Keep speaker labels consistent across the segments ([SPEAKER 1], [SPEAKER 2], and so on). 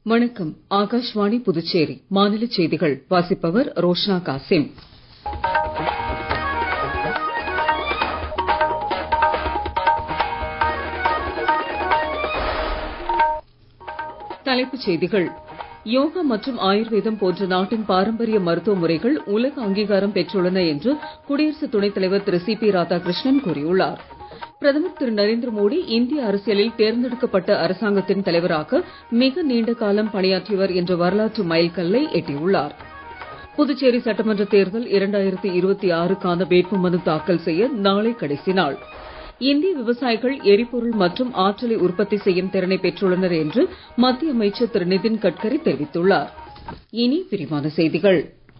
[SPEAKER 1] வணக்கம் ஆகாஷ்வாணி புதுச்சேரி மாநில செய்திகள் வாசிப்பவர் ரோஷ்னா காசிம் தலைப்புச் செய்திகள் யோகா மற்றும் ஆயுர்வேதம் போன்ற நாட்டின் பாரம்பரிய மருத்துவ முறைகள் உலக அங்கீகாரம் பெற்றுள்ளன என்று குடியரசு துணைத் தலைவர் திரு சி பி ராதாகிருஷ்ணன் கூறியுள்ளார் பிரதமர் திரு நரேந்திர மோடி இந்திய அரசியலில் தேர்ந்தெடுக்கப்பட்ட அரசாங்கத்தின் தலைவராக மிக நீண்ட காலம் பணியாற்றியவர் என்ற வரலாற்று மைல்கல்லை எட்டியுள்ளார் புதுச்சேரி சட்டமன்ற தேர்தல் இரண்டாயிரத்தி இருபத்தி ஆறுக்கான வேட்புமனு தாக்கல் செய்ய நாளை கடைசி நாள் இந்திய விவசாயிகள் எரிபொருள் மற்றும் ஆற்றலை உற்பத்தி செய்யும் திறனை பெற்றுள்ளனர் என்று மத்திய அமைச்சர் திரு நிதின் கட்கரி தெரிவித்துள்ளார் இனி விரிவான செய்திகள்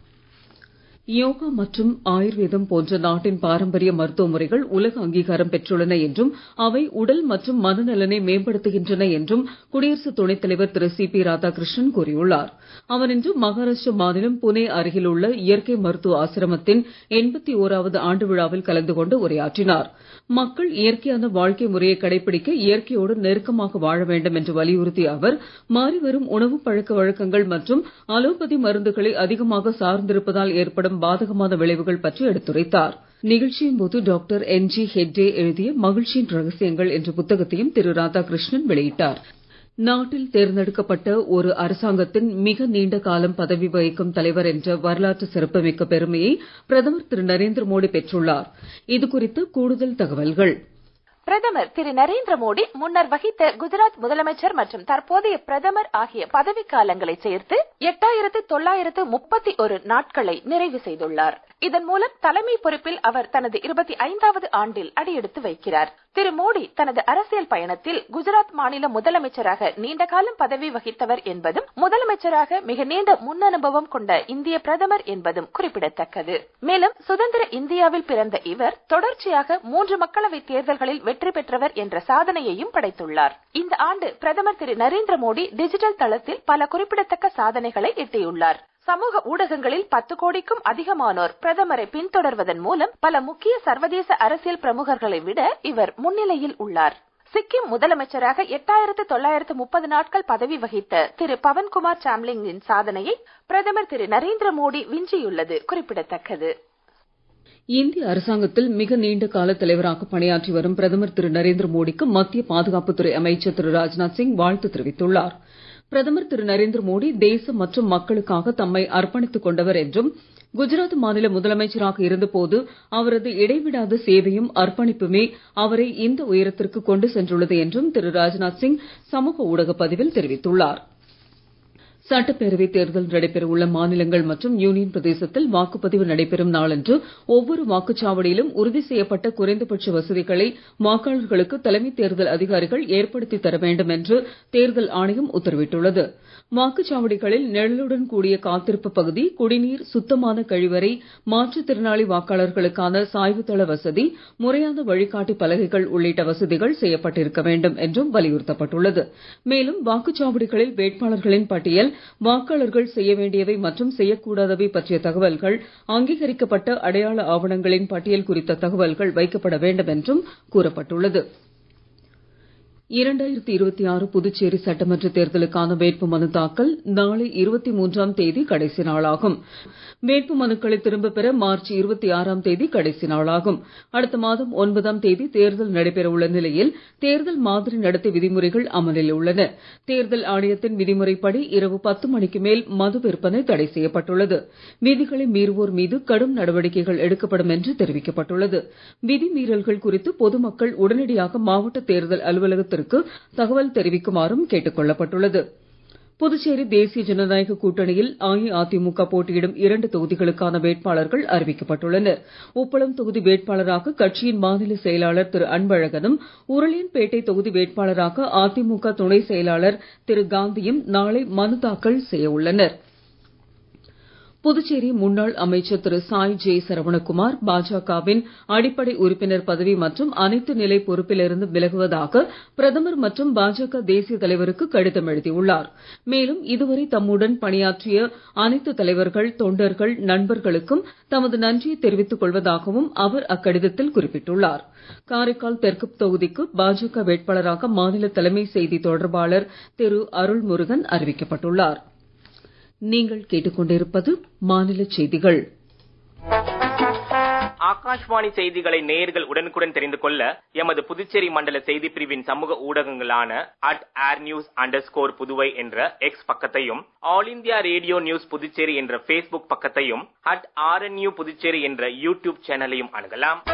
[SPEAKER 1] யோகா மற்றும் ஆயுர்வேதம் போன்ற நாட்டின் பாரம்பரிய மருத்துவ முறைகள் உலக அங்கீகாரம் பெற்றுள்ளன என்றும் அவை உடல் மற்றும் மனநலனை மேம்படுத்துகின்றன என்றும் குடியரசு துணைத் தலைவர் திரு சி பி ராதாகிருஷ்ணன் கூறியுள்ளார் அவர் இன்று மகாராஷ்டிர மாநிலம் புனே அருகில் உள்ள இயற்கை மருத்துவ ஆசிரமத்தின் எண்பத்தி ஓராவது ஆண்டு விழாவில் கலந்து கொண்டு உரையாற்றினார் மக்கள் இயற்கையான வாழ்க்கை முறையை கடைபிடிக்க இயற்கையோடு நெருக்கமாக வாழ வேண்டும் என்று வலியுறுத்திய அவர் மாறிவரும் உணவு பழக்க வழக்கங்கள் மற்றும் அலோபதி மருந்துகளை அதிகமாக சார்ந்திருப்பதால் ஏற்படும் பாதகமான விளைவுகள் பற்றி எடுத்துரைத்தார் நிகழ்ச்சியின் போது டாக்டர் என் ஜி ஹெக்டே எழுதிய மகிழ்ச்சியின் ரகசியங்கள் என்ற புத்தகத்தையும் திரு ராதாகிருஷ்ணன் வெளியிட்டார் நாட்டில் தேர்ந்தெடுக்கப்பட்ட ஒரு அரசாங்கத்தின் மிக நீண்ட காலம் பதவி வகிக்கும் தலைவர் என்ற வரலாற்று சிறப்புமிக்க பெருமையை பிரதமர் திரு நரேந்திர மோடி பெற்றுள்ளார் இது குறித்து கூடுதல் தகவல்கள்
[SPEAKER 2] பிரதமர் திரு நரேந்திர மோடி முன்னர் வகித்த குஜராத் முதலமைச்சர் மற்றும் தற்போதைய பிரதமர் ஆகிய பதவிக்காலங்களை சேர்த்து எட்டாயிரத்து தொள்ளாயிரத்து முப்பத்தி ஒரு நாட்களை நிறைவு செய்துள்ளார் இதன் மூலம் தலைமை பொறுப்பில் அவர் தனது இருபத்தி ஐந்தாவது ஆண்டில் அடியெடுத்து வைக்கிறார் திரு மோடி தனது அரசியல் பயணத்தில் குஜராத் மாநில முதலமைச்சராக நீண்ட காலம் பதவி வகித்தவர் என்பதும் முதலமைச்சராக மிக நீண்ட முன் அனுபவம் கொண்ட இந்திய பிரதமர் என்பதும் குறிப்பிடத்தக்கது மேலும் சுதந்திர இந்தியாவில் பிறந்த இவர் தொடர்ச்சியாக மூன்று மக்களவை தேர்தல்களில் வெற்றி பெற்றவர் என்ற சாதனையையும் படைத்துள்ளார் இந்த ஆண்டு பிரதமர் திரு நரேந்திர மோடி டிஜிட்டல் தளத்தில் பல குறிப்பிடத்தக்க சாதனைகளை எட்டியுள்ளார் சமூக ஊடகங்களில் பத்து கோடிக்கும் அதிகமானோர் பிரதமரை பின்தொடர்வதன் மூலம் பல முக்கிய சர்வதேச அரசியல் பிரமுகர்களை விட இவர் முன்னிலையில் உள்ளார் சிக்கிம் முதலமைச்சராக எட்டாயிரத்து தொள்ளாயிரத்து முப்பது நாட்கள் பதவி வகித்த திரு பவன்குமார் சாம்லிங்கின் சாதனையை பிரதமர் திரு நரேந்திர மோடி விஞ்சியுள்ளது குறிப்பிடத்தக்கது
[SPEAKER 1] இந்திய அரசாங்கத்தில் மிக நீண்ட கால தலைவராக பணியாற்றி வரும் பிரதமர் திரு நரேந்திர மோடிக்கு மத்திய பாதுகாப்புத்துறை அமைச்சர் திரு ராஜ்நாத் சிங் வாழ்த்து தெரிவித்துள்ளார் பிரதமர் திரு நரேந்திர மோடி தேசம் மற்றும் மக்களுக்காக தம்மை அர்ப்பணித்துக் கொண்டவர் என்றும் குஜராத் மாநில முதலமைச்சராக இருந்தபோது அவரது இடைவிடாத சேவையும் அர்ப்பணிப்புமே அவரை இந்த உயரத்திற்கு கொண்டு சென்றுள்ளது என்றும் திரு ராஜ்நாத் சிங் சமூக ஊடக பதிவில் தெரிவித்துள்ளார் சட்டப்பேரவை தேர்தல் நடைபெற உள்ள மாநிலங்கள் மற்றும் யூனியன் பிரதேசத்தில் வாக்குப்பதிவு நடைபெறும் நாளன்று ஒவ்வொரு வாக்குச்சாவடியிலும் உறுதி செய்யப்பட்ட குறைந்தபட்ச வசதிகளை வாக்காளர்களுக்கு தலைமை தேர்தல் அதிகாரிகள் ஏற்படுத்தி தர வேண்டும் என்று தேர்தல் ஆணையம் உத்தரவிட்டுள்ளது வாக்குச்சாவடிகளில் நிழலுடன் கூடிய காத்திருப்பு பகுதி குடிநீர் சுத்தமான கழிவறை மாற்றுத்திறனாளி வாக்காளர்களுக்கான சாய்வுதள வசதி முறையான வழிகாட்டி பலகைகள் உள்ளிட்ட வசதிகள் செய்யப்பட்டிருக்க வேண்டும் என்றும் வலியுறுத்தப்பட்டுள்ளது மேலும் வாக்குச்சாவடிகளில் வேட்பாளர்களின் பட்டியல் வாக்காளர்கள் செய்ய வேண்டியவை மற்றும் செய்யக்கூடாதவை பற்றிய தகவல்கள் அங்கீகரிக்கப்பட்ட அடையாள ஆவணங்களின் பட்டியல் குறித்த தகவல்கள் வைக்கப்பட வேண்டும் என்றும் கூறப்பட்டுள்ளது இரண்டாயிரத்தி இருபத்தி ஆறு புதுச்சேரி சட்டமன்ற தேர்தலுக்கான வேட்புமனு தாக்கல் நாளை இருபத்தி மூன்றாம் தேதி கடைசி நாளாகும் வேட்புமனுக்களை திரும்பப் பெற மார்ச் இருபத்தி ஆறாம் தேதி கடைசி நாளாகும் அடுத்த மாதம் ஒன்பதாம் தேதி தேர்தல் நடைபெற உள்ள நிலையில் தேர்தல் மாதிரி நடத்தை விதிமுறைகள் அமலில் உள்ளன தேர்தல் ஆணையத்தின் விதிமுறைப்படி இரவு பத்து மணிக்கு மேல் மது விற்பனை தடை செய்யப்பட்டுள்ளது விதிகளை மீறுவோர் மீது கடும் நடவடிக்கைகள் எடுக்கப்படும் என்று தெரிவிக்கப்பட்டுள்ளது விதிமீறல்கள் குறித்து பொதுமக்கள் உடனடியாக மாவட்ட தேர்தல் அலுவலகத்திற்கு தகவல் தெரிவிக்குமாறும் கேட்டுக் கொள்ளப்பட்டுள்ளது புதுச்சேரி தேசிய ஜனநாயக கூட்டணியில் அஇஅதிமுக போட்டியிடும் இரண்டு தொகுதிகளுக்கான வேட்பாளர்கள் அறிவிக்கப்பட்டுள்ளனர் உப்பளம் தொகுதி வேட்பாளராக கட்சியின் மாநில செயலாளர் திரு அன்பழகனும் உருளியன்பேட்டை தொகுதி வேட்பாளராக அதிமுக துணை செயலாளர் திரு காந்தியும் நாளை மனு தாக்கல் செய்ய உள்ளனர் புதுச்சேரி முன்னாள் அமைச்சர் திரு சாய் ஜே சரவணகுமார் பாஜகவின் அடிப்படை உறுப்பினர் பதவி மற்றும் அனைத்து நிலை பொறுப்பிலிருந்து விலகுவதாக பிரதமர் மற்றும் பாஜக தேசிய தலைவருக்கு கடிதம் எழுதியுள்ளார் மேலும் இதுவரை தம்முடன் பணியாற்றிய அனைத்து தலைவர்கள் தொண்டர்கள் நண்பர்களுக்கும் தமது நன்றியை தெரிவித்துக் கொள்வதாகவும் அவர் அக்கடிதத்தில் குறிப்பிட்டுள்ளார் காரைக்கால் தெற்கு தொகுதிக்கு பாஜக வேட்பாளராக மாநில தலைமை செய்தி தொடர்பாளர் திரு அருள்முருகன் அறிவிக்கப்பட்டுள்ளார் நீங்கள் கேட்டுக்கொண்டிருப்பது மாநில செய்திகள்
[SPEAKER 3] ஆகாஷ்வாணி செய்திகளை நேயர்கள் உடனுக்குடன் தெரிந்து கொள்ள எமது புதுச்சேரி மண்டல செய்தி பிரிவின் சமூக ஊடகங்களான at air news under score Puduvai என்ற எக்ஸ் பக்கத்தையும் all India radio news Puducherry என்ற பேஸ்புக் பக்கத்தையும் அட் ஆர்என்யூ புதுச்சேரி என்ற யூடியூப் சேனலையும் அணுகலாம்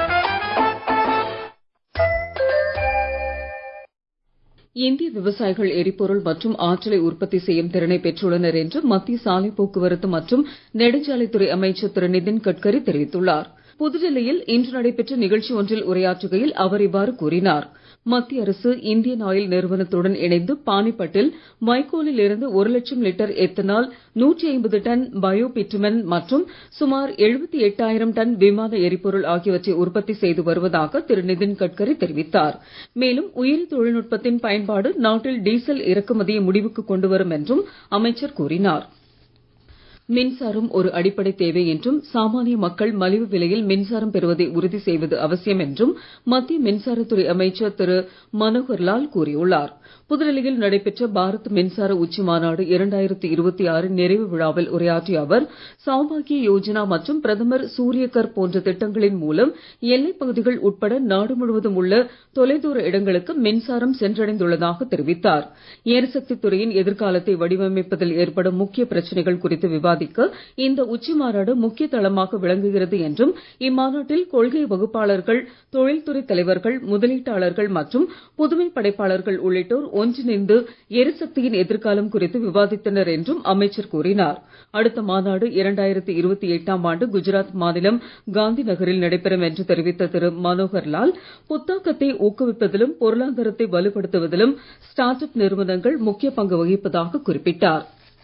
[SPEAKER 1] இந்திய விவசாயிகள் எரிபொருள் மற்றும் ஆற்றலை உற்பத்தி செய்யும் திறனை பெற்றுள்ளனர் என்று மத்திய சாலை போக்குவரத்து மற்றும் நெடுஞ்சாலைத்துறை அமைச்சர் திரு நிதின் கட்கரி தெரிவித்துள்ளார் புதுடெல்லியில் இன்று நடைபெற்ற நிகழ்ச்சி ஒன்றில் உரையாற்றுகையில் அவர் இவ்வாறு கூறினார் மத்திய அரசு இந்தியன் ஆயில் நிறுவனத்துடன் இணைந்து பானிபட்டில் வைக்கோலில் இருந்து ஒரு லட்சம் லிட்டர் எத்தனால் நூற்றி ஐம்பது டன் பயோ பிட்டுமன் மற்றும் சுமார் எழுபத்தி எட்டாயிரம் டன் விமான எரிபொருள் ஆகியவற்றை உற்பத்தி செய்து வருவதாக திரு நிதின் கட்கரி தெரிவித்தார் மேலும் உயிரி தொழில்நுட்பத்தின் பயன்பாடு நாட்டில் டீசல் இறக்குமதியை முடிவுக்கு கொண்டு வரும் என்றும் அமைச்சர் கூறினார் மின்சாரம் ஒரு அடிப்படை தேவை என்றும் சாமானிய மக்கள் மலிவு விலையில் மின்சாரம் பெறுவதை உறுதி செய்வது அவசியம் என்றும் மத்திய மின்சாரத்துறை அமைச்சர் திரு மனோகர்லால் கூறியுள்ளார் புதுடெல்லியில் நடைபெற்ற பாரத் மின்சார உச்சி மாநாடு இரண்டாயிரத்தி இருபத்தி ஆறு நிறைவு விழாவில் உரையாற்றிய அவர் சௌபாகிய யோஜனா மற்றும் பிரதமர் சூரியகர் போன்ற திட்டங்களின் மூலம் எல்லைப் பகுதிகள் உட்பட நாடு முழுவதும் உள்ள தொலைதூர இடங்களுக்கு மின்சாரம் சென்றடைந்துள்ளதாக தெரிவித்தார் எரிசக்தி துறையின் எதிர்காலத்தை வடிவமைப்பதில் ஏற்படும் முக்கிய பிரச்சனைகள் குறித்து விவாதிக்க இந்த உச்சி மாநாடு முக்கிய தளமாக விளங்குகிறது என்றும் இம்மாநாட்டில் கொள்கை வகுப்பாளர்கள் தொழில்துறை தலைவர்கள் முதலீட்டாளர்கள் மற்றும் புதுமை படைப்பாளர்கள் உள்ளிட்டோர் ஒன்றிணைந்து எரிசக்தியின் எதிர்காலம் குறித்து விவாதித்தனர் என்றும் அமைச்சர் கூறினார் அடுத்த மாநாடு இரண்டாயிரத்தி இருபத்தி எட்டாம் ஆண்டு குஜராத் மாநிலம் காந்தி நகரில் நடைபெறும் என்று தெரிவித்த திரு மனோகர்லால் புத்தாக்கத்தை ஊக்குவிப்பதிலும் பொருளாதாரத்தை வலுப்படுத்துவதிலும் ஸ்டார்ட் அப் நிறுவனங்கள் முக்கிய பங்கு வகிப்பதாக குறிப்பிட்டார்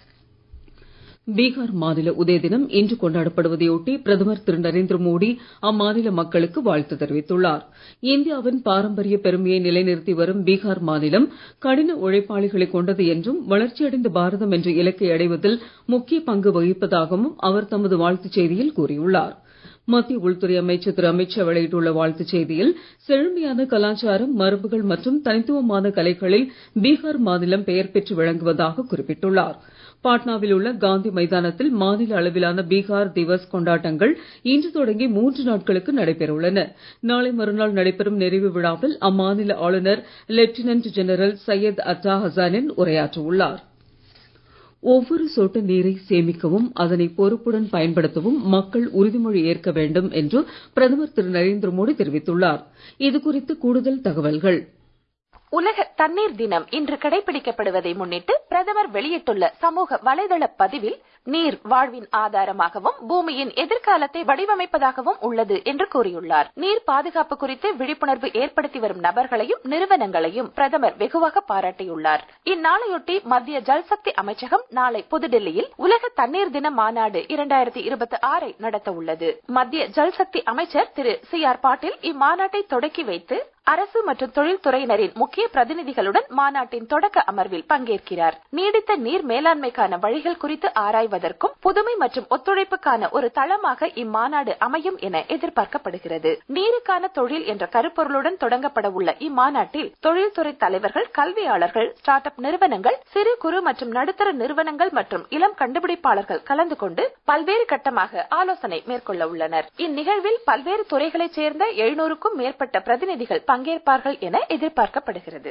[SPEAKER 1] பீகார் மாநில உதய தினம் இன்று கொண்டாடப்படுவதையொட்டி பிரதமர் திரு நரேந்திர மோடி அம்மாநில மக்களுக்கு வாழ்த்து தெரிவித்துள்ளார் இந்தியாவின் பாரம்பரிய பெருமையை நிலைநிறுத்தி வரும் பீகார் மாநிலம் கடின உழைப்பாளிகளை கொண்டது என்றும் வளர்ச்சியடைந்த பாரதம் என்ற இலக்கை அடைவதில் முக்கிய பங்கு வகிப்பதாகவும் அவர் தமது வாழ்த்துச் செய்தியில் கூறியுள்ளார் மத்திய உள்துறை அமைச்சர் திரு அமித்ஷா வெளியிட்டுள்ள வாழ்த்துச் செய்தியில் செழுமையான கலாச்சாரம் மரபுகள் மற்றும் தனித்துவமான கலைகளில் பீகார் மாநிலம் பெயர் பெற்று விளங்குவதாக குறிப்பிட்டுள்ளார் பாட்னாவில் உள்ள காந்தி மைதானத்தில் மாநில அளவிலான பீகார் திவஸ் கொண்டாட்டங்கள் இன்று தொடங்கி மூன்று நாட்களுக்கு நடைபெறவுள்ளன நாளை மறுநாள் நடைபெறும் நிறைவு விழாவில் அம்மாநில ஆளுநர் லெப்டினன்ட் ஜெனரல் சையத் அட்டா ஹசானின் உரையாற்ற உள்ளார் ஒவ்வொரு சொட்டு நீரை சேமிக்கவும் அதனை பொறுப்புடன் பயன்படுத்தவும் மக்கள் உறுதிமொழி ஏற்க வேண்டும் என்று பிரதமர் திரு நரேந்திர மோடி தெரிவித்துள்ளார் இது குறித்து கூடுதல் தகவல்கள்
[SPEAKER 2] உலக தண்ணீர் தினம் இன்று கடைபிடிக்கப்படுவதை முன்னிட்டு பிரதமர் வெளியிட்டுள்ள சமூக வலைதள பதிவில் நீர் வாழ்வின் ஆதாரமாகவும் பூமியின் எதிர்காலத்தை வடிவமைப்பதாகவும் உள்ளது என்று கூறியுள்ளார் நீர் பாதுகாப்பு குறித்து விழிப்புணர்வு ஏற்படுத்தி வரும் நபர்களையும் நிறுவனங்களையும் பிரதமர் வெகுவாக பாராட்டியுள்ளார் இந்நாளையொட்டி மத்திய ஜல்சக்தி அமைச்சகம் நாளை புதுடெல்லியில் உலக தண்ணீர் தின மாநாடு இரண்டாயிரத்தி இருபத்தி ஆறை நடத்த உள்ளது மத்திய ஜல்சக்தி அமைச்சர் திரு சி ஆர் பாட்டீல் இம்மாநாட்டை தொடக்கி வைத்து அரசு மற்றும் தொழில்துறையினரின் முக்கிய பிரதிநிதிகளுடன் மாநாட்டின் தொடக்க அமர்வில் பங்கேற்கிறார் நீடித்த நீர் மேலாண்மைக்கான வழிகள் குறித்து ஆராய்வதற்கும் புதுமை மற்றும் ஒத்துழைப்புக்கான ஒரு தளமாக இம்மாநாடு அமையும் என எதிர்பார்க்கப்படுகிறது நீருக்கான தொழில் என்ற கருப்பொருளுடன் தொடங்கப்பட உள்ள இம்மாநாட்டில் தொழில்துறை தலைவர்கள் கல்வியாளர்கள் ஸ்டார்ட் அப் நிறுவனங்கள் சிறு குறு மற்றும் நடுத்தர நிறுவனங்கள் மற்றும் இளம் கண்டுபிடிப்பாளர்கள் கலந்து கொண்டு பல்வேறு கட்டமாக ஆலோசனை மேற்கொள்ள உள்ளனர் இந்நிகழ்வில் பல்வேறு துறைகளைச் சேர்ந்த எழுநூறுக்கும் மேற்பட்ட பிரதிநிதிகள் பங்கேற்பார்கள் என எதிர்பார்க்கப்படுகிறது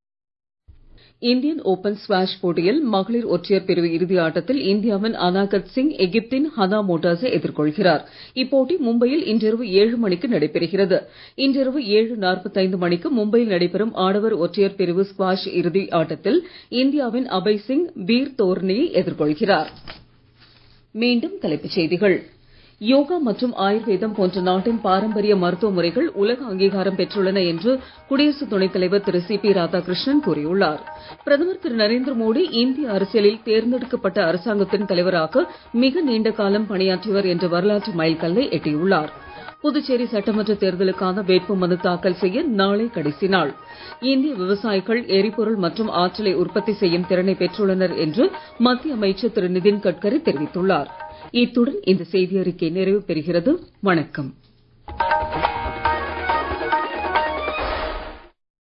[SPEAKER 1] இந்தியன் ஓபன் ஸ்குவாஷ் போட்டியில் மகளிர் ஒற்றையர் பிரிவு இறுதி ஆட்டத்தில் இந்தியாவின் அனாகத் சிங் எகிப்தின் ஹனா மோட்டாஸை எதிர்கொள்கிறார் இப்போட்டி மும்பையில் இன்றிரவு ஏழு மணிக்கு நடைபெறுகிறது இன்றிரவு ஏழு நாற்பத்தைந்து மணிக்கு மும்பையில் நடைபெறும் ஆடவர் ஒற்றையர் பிரிவு ஸ்குவாஷ் இறுதி ஆட்டத்தில் இந்தியாவின் அபய் சிங் பீர் தோர்னியை எதிர்கொள்கிறார் மீண்டும் தலைப்புச் செய்திகள் யோகா மற்றும் ஆயுர்வேதம் போன்ற நாட்டின் பாரம்பரிய மருத்துவ முறைகள் உலக அங்கீகாரம் பெற்றுள்ளன என்று குடியரசு துணைத் தலைவர் திரு சி பி ராதாகிருஷ்ணன் கூறியுள்ளார் பிரதமர் திரு நரேந்திர மோடி இந்திய அரசியலில் தேர்ந்தெடுக்கப்பட்ட அரசாங்கத்தின் தலைவராக மிக நீண்ட காலம் பணியாற்றியவர் என்ற வரலாற்று மைல்கல்லை எட்டியுள்ளார் புதுச்சேரி சட்டமன்ற தேர்தலுக்கான வேட்புமனு தாக்கல் செய்ய நாளை கடைசி நாள் இந்திய விவசாயிகள் எரிபொருள் மற்றும் ஆற்றலை உற்பத்தி செய்யும் திறனை பெற்றுள்ளனர் என்று மத்திய அமைச்சர் திரு நிதின் கட்கரி தெரிவித்துள்ளார் இத்துடன் இந்த செய்தி அறிக்கை நிறைவு பெறுகிறது வணக்கம்